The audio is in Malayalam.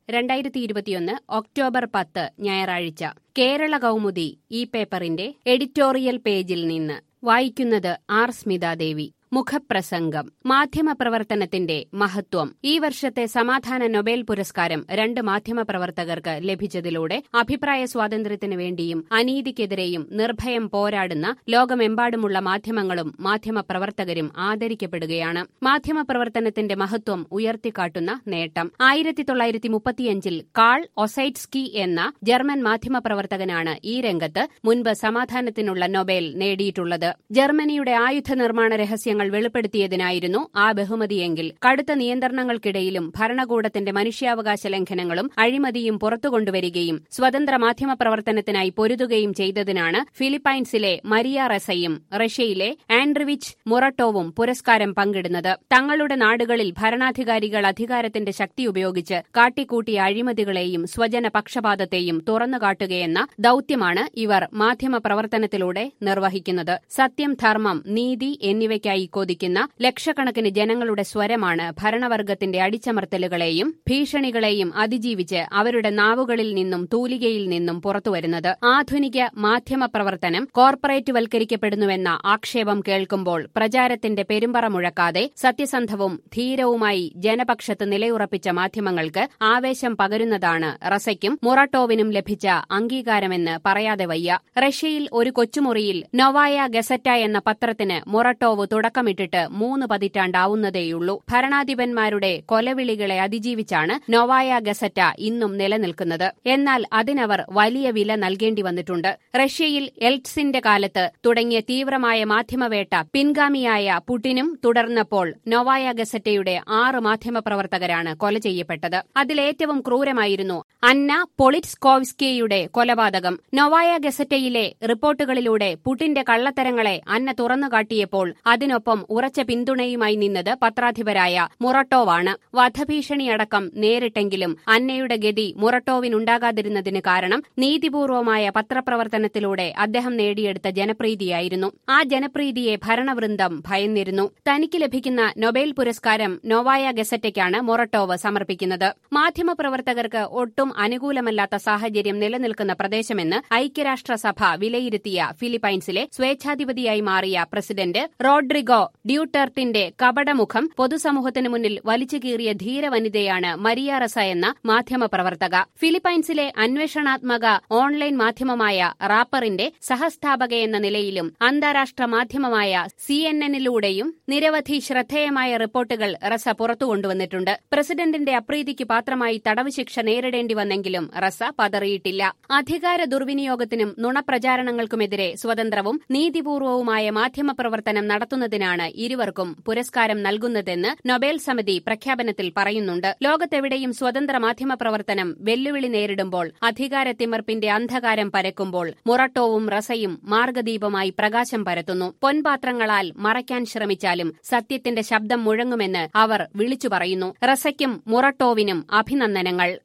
രണ്ടായിരത്തി ഇരുപത്തിയൊന്ന് ഒക്ടോബർ പത്ത് ഞായറാഴ്ച കേരള കൗമുദി ഈ പേപ്പറിന്റെ എഡിറ്റോറിയൽ പേജിൽ നിന്ന് വായിക്കുന്നത് ആർ സ്മിതാദേവി മുഖപ്രസംഗം മാധ്യമപ്രവർത്തനത്തിന്റെ മഹത്വം ഈ വർഷത്തെ സമാധാന നൊബേൽ പുരസ്കാരം രണ്ട് മാധ്യമപ്രവർത്തകർക്ക് ലഭിച്ചതിലൂടെ അഭിപ്രായ സ്വാതന്ത്ര്യത്തിനു വേണ്ടിയും അനീതിക്കെതിരെയും നിർഭയം പോരാടുന്ന ലോകമെമ്പാടുമുള്ള മാധ്യമങ്ങളും മാധ്യമപ്രവർത്തകരും ആദരിക്കപ്പെടുകയാണ് മാധ്യമപ്രവർത്തനത്തിന്റെ മഹത്വം ഉയർത്തിക്കാട്ടുന്ന നേട്ടം ആയിരത്തി തൊള്ളായിരത്തി മുപ്പത്തിയഞ്ചിൽ കാൾ ഒസൈറ്റ്സ്കി എന്ന ജർമ്മൻ മാധ്യമപ്രവർത്തകനാണ് ഈ രംഗത്ത് മുൻപ് സമാധാനത്തിനുള്ള നൊബേൽ നേടിയിട്ടുള്ളത് ജർമ്മനിയുടെ ആയുധ നിർമ്മാണ രഹസ്യങ്ങൾ വെളിപ്പെടുത്തിയതിനായിരുന്നു ആ ബഹുമതിയെങ്കിൽ കടുത്ത നിയന്ത്രണങ്ങൾക്കിടയിലും ഭരണകൂടത്തിന്റെ മനുഷ്യാവകാശ ലംഘനങ്ങളും അഴിമതിയും പുറത്തുകൊണ്ടുവരികയും സ്വതന്ത്ര മാധ്യമ പ്രവർത്തനത്തിനായി പൊരുതുകയും ചെയ്തതിനാണ് ഫിലിപ്പൈൻസിലെ മരിയ റെസയും റഷ്യയിലെ ആൻഡ്രിവിച്ച് മുറട്ടോവും പുരസ്കാരം പങ്കിടുന്നത് തങ്ങളുടെ നാടുകളിൽ ഭരണാധികാരികൾ അധികാരത്തിന്റെ ശക്തി ഉപയോഗിച്ച് കാട്ടിക്കൂട്ടിയ അഴിമതികളെയും സ്വജന പക്ഷപാതത്തെയും തുറന്നുകാട്ടുകയെന്ന ദൌത്യമാണ് ഇവർ മാധ്യമ പ്രവർത്തനത്തിലൂടെ നിർവഹിക്കുന്നത് സത്യം ധർമ്മം നീതി എന്നിവയ്ക്കായി കൊതിക്കുന്ന ലക്ഷക്കണക്കിന് ജനങ്ങളുടെ സ്വരമാണ് ഭരണവർഗത്തിന്റെ അടിച്ചമർത്തലുകളെയും ഭീഷണികളെയും അതിജീവിച്ച് അവരുടെ നാവുകളിൽ നിന്നും തൂലികയിൽ നിന്നും പുറത്തുവരുന്നത് ആധുനിക മാധ്യമ പ്രവർത്തനം കോർപ്പറേറ്റ് വൽക്കരിക്കപ്പെടുന്നുവെന്ന ആക്ഷേപം കേൾക്കുമ്പോൾ പ്രചാരത്തിന്റെ പെരുമ്പറ മുഴക്കാതെ സത്യസന്ധവും ധീരവുമായി ജനപക്ഷത്ത് നിലയുറപ്പിച്ച മാധ്യമങ്ങൾക്ക് ആവേശം പകരുന്നതാണ് റസയ്ക്കും മുറട്ടോവിനും ലഭിച്ച അംഗീകാരമെന്ന് പറയാതെ വയ്യ റഷ്യയിൽ ഒരു കൊച്ചുമുറിയിൽ നൊവായ ഗസറ്റ എന്ന പത്രത്തിന് മൊറട്ടോവ് തുടക്കമിട്ടിട്ട് മൂന്ന് പതിറ്റാണ്ടാവുന്നതേയുള്ളൂ ഭരണാധിപന്മാരുടെ കൊലവിളികളെ അതിജീവിച്ചാണ് നൊവായ ഗസറ്റ ഇന്നും നിലനിൽക്കുന്നത് എന്നാൽ അതിനവർ വലിയ വില നൽകേണ്ടി വന്നിട്ടുണ്ട് റഷ്യയിൽ എൽറ്റ്സിന്റെ കാലത്ത് തുടങ്ങിയ തീവ്രമായ മാധ്യമവേട്ട പിൻഗാമിയായ പുടിനും തുടർന്നപ്പോൾ നൊവായ ഗസറ്റയുടെ ആറ് മാധ്യമപ്രവർത്തകരാണ് കൊല ചെയ്യപ്പെട്ടത് അതിലേറ്റവും ക്രൂരമായിരുന്നു അന്ന പൊളിറ്റ്സ്കോവ്സ്കിയുടെ കൊലപാതകം നൊവായ ഗസറ്റയിലെ റിപ്പോർട്ടുകളിലൂടെ പുടിന്റെ കള്ളത്തരങ്ങളെ അന്ന തുറന്നുകാട്ടിയപ്പോൾ അതിനൊപ്പം ഉറച്ച പിന്തുണയുമായി നിന്നത് പത്രാധിപരായ മുറട്ടോവാണ് വധഭീഷണിയടക്കം നേരിട്ടെങ്കിലും അന്നയുടെ ഗതി മുറട്ടോവിനുണ്ടാകാതിരുന്നതിന് കാരണം നീതിപൂർവമായ പത്രപ്രവർത്തനത്തിലൂടെ അദ്ദേഹം നേടിയെടുത്ത ജനപ്രീതിയായിരുന്നു ആ ജനപ്രീതിയെ ഭരണവൃന്ദം ഭയന്നിരുന്നു തനിക്ക് ലഭിക്കുന്ന നൊബേൽ പുരസ്കാരം നൊവായ ഗസറ്റയ്ക്കാണ് മൊറട്ടോവ് സമർപ്പിക്കുന്നത് മാധ്യമപ്രവർത്തകർക്ക് ഒട്ടും അനുകൂലമല്ലാത്ത സാഹചര്യം നിലനിൽക്കുന്ന പ്രദേശമെന്ന് ഐക്യരാഷ്ട്രസഭ വിലയിരുത്തിയ ഫിലിപ്പൈൻസിലെ സ്വേച്ഛാധിപതിയായി മാറിയ പ്രസിഡന്റ് റോഡ്രിഗോ ഡ്യൂട്ടർട്ടിന്റെ കപടമുഖം പൊതുസമൂഹത്തിന് മുന്നിൽ വലിച്ചു കീറിയ ധീരവനിതയാണ് മരിയ റസ എന്ന മാധ്യമപ്രവർത്തക ഫിലിപ്പൈൻസിലെ അന്വേഷണാത്മക ഓൺലൈൻ മാധ്യമമായ റാപ്പറിന്റെ സഹസ്ഥാപക എന്ന നിലയിലും അന്താരാഷ്ട്ര മാധ്യമമായ സി എൻ എന്നിലൂടെയും നിരവധി ശ്രദ്ധേയമായ റിപ്പോർട്ടുകൾ റസ പുറത്തുകൊണ്ടുവന്നിട്ടുണ്ട് പ്രസിഡന്റിന്റെ അപ്രീതിക്ക് പാത്രമായി തടവ് ശിക്ഷ നേരിടേണ്ടി വന്നെങ്കിലും റസ പതറിയിട്ടില്ല അധികാര ദുർവിനിയോഗത്തിനും നുണപ്രചാരണങ്ങൾക്കുമെതിരെ സ്വതന്ത്രവും നീതിപൂർവവുമായ മാധ്യമപ്രവർത്തനം നടത്തുന്നതിനാണ് ഇരുവർക്കും പുരസ്കാരം നൽകുന്നതെന്ന് നൊബേൽ സമിതി പ്രഖ്യാപനത്തിൽ പറയുന്നുണ്ട് ലോകത്തെവിടെയും സ്വതന്ത്ര മാധ്യമപ്രവർത്തനം വെല്ലുവിളി നേരിടുമ്പോൾ അധികാരത്തിമർപ്പിന്റെ അന്ധകാരം പരക്കുമ്പോൾ മൊറട്ടോവും റസയും മാർഗദീപമായി പ്രകാശം പരത്തുന്നു പൊൻപാത്രങ്ങളാൽ മറയ്ക്കാൻ ശ്രമിച്ചാലും സത്യത്തിന്റെ ശബ്ദം മുഴങ്ങുമെന്ന് അവർ വിളിച്ചു പറയുന്നു റസയ്ക്കും മുറട്ടോവിനും അഭിനന്ദനങ്ങൾ